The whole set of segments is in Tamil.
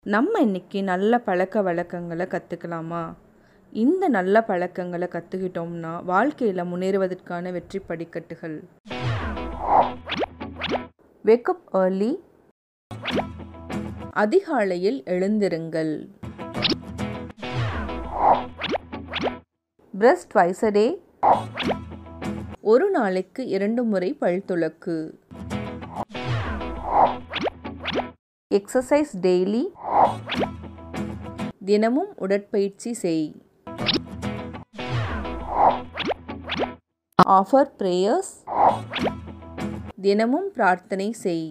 நம்ம இன்னைக்கு நல்ல பழக்க வழக்கங்களை கற்றுக்கலாமா இந்த நல்ல பழக்கங்களை கற்றுக்கிட்டோம்னா வாழ்க்கையில் முன்னேறுவதற்கான வெற்றி படிக்கட்டுகள் வேக்கப் ஏர்லி அதிகாலையில் எழுந்திருங்கள் பிரஸ்ட் வைசடே ஒரு நாளைக்கு இரண்டு முறை பல் துலக்கு எக்ஸசைஸ் டெய்லி தினமும் உடற்பயிற்சி செய் ஆஃபர் பிரேயர்ஸ் தினமும் பிரார்த்தனை செய்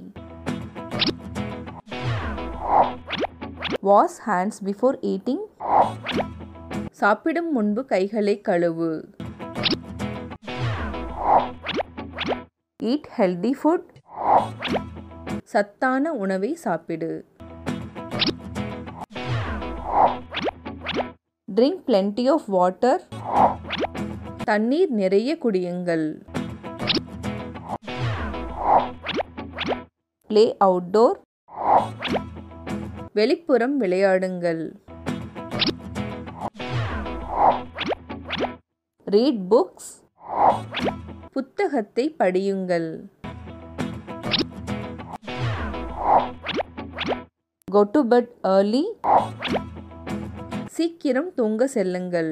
வாஷ் ஹேண்ட்ஸ் பிஃபோர் ஈட்டிங் சாப்பிடும் முன்பு கைகளை கழுவு ஈட் ஹெல்தி ஃபுட் சத்தான உணவை சாப்பிடு ட்ரிங்க் plenty ஆஃப் வாட்டர் தண்ணீர் நிறைய குடியுங்கள் ப்ளே அவுட்டோர் வெளிப்புறம் விளையாடுங்கள் ரீட் புக்ஸ் புத்தகத்தை படியுங்கள் கோ டு பெட் ஏர்லி சீக்கிரம் தூங்க செல்லுங்கள்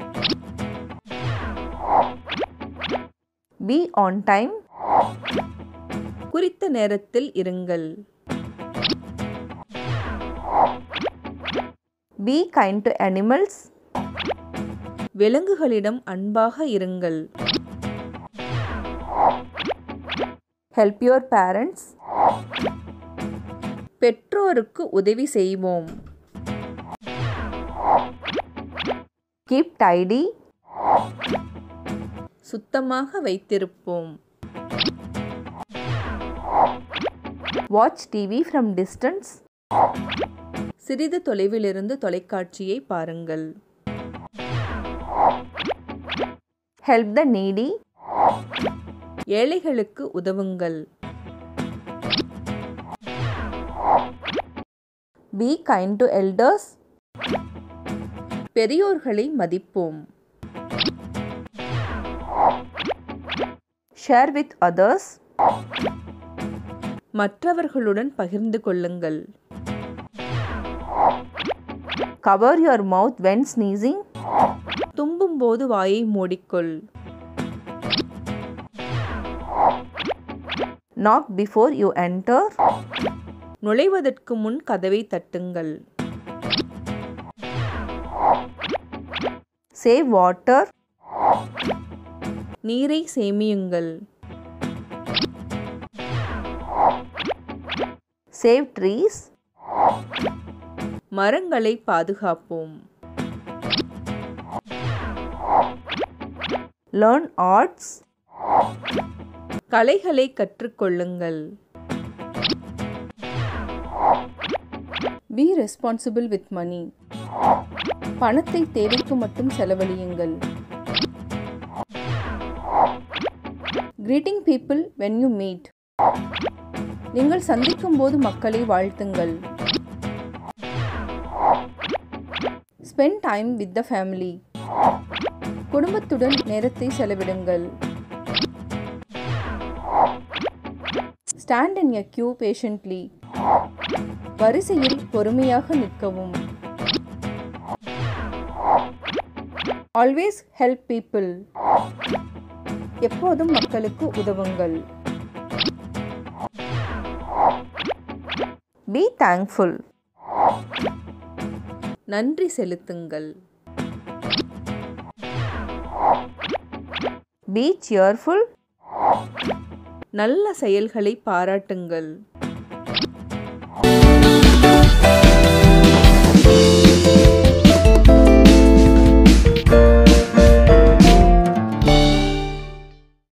பி ஆன் டைம் குறித்த நேரத்தில் இருங்கள் பி கைண்ட் டு அனிமல்ஸ் விலங்குகளிடம் அன்பாக இருங்கள் ஹெல்ப் யுவர் பேரண்ட்ஸ் பெற்றோருக்கு உதவி செய்வோம் கீப் டைடி சுத்தமாக வைத்திருப்போம் வாட்ச் டிவி ஃப்ரம் டிஸ்டன்ஸ் சிறிது தொலைவிலிருந்து தொலைக்காட்சியை பாருங்கள் ஹெல்ப் த நீடி ஏழைகளுக்கு உதவுங்கள் பி கைண்ட் டு எல்டர்ஸ் பெரியோர்களை மதிப்போம் ஷேர் வித் அதர்ஸ் மற்றவர்களுடன் பகிர்ந்து கொள்ளுங்கள் cover your mouth when sneezing தும்பும்போது வாயை மூடிக்கொள் நாக் பிஃபோர் யூ என்டர் நுழைவதற்கு முன் கதவை தட்டுங்கள் சேவ் வாட்டர் நீரை சேமியுங்கள் சேவ் ட்ரீஸ் மரங்களை பாதுகாப்போம் லேர்ன் ஆர்ட்ஸ் கலைகளை கற்றுக்கொள்ளுங்கள் பி ரெஸ்பான்சிபிள் வித் மணி பணத்தை தேவைக்கு மட்டும் செலவழியுங்கள் greeting people when you meet நீங்கள் சந்திக்கும் போது மக்களை வாழ்த்துங்கள் spend time with the family குடும்பத்துடன் நேரத்தை செலவிடுங்கள் stand in a queue patiently வரிசையில் பொறுமையாக நிற்கவும் ஆல்வேஸ் ஹெல்ப் பீப்புள் எப்போதும் மக்களுக்கு உதவுங்கள் பி தேங்க்ஃபுல் நன்றி செலுத்துங்கள் பி சியர்ஃபுல் நல்ல செயல்களை பாராட்டுங்கள்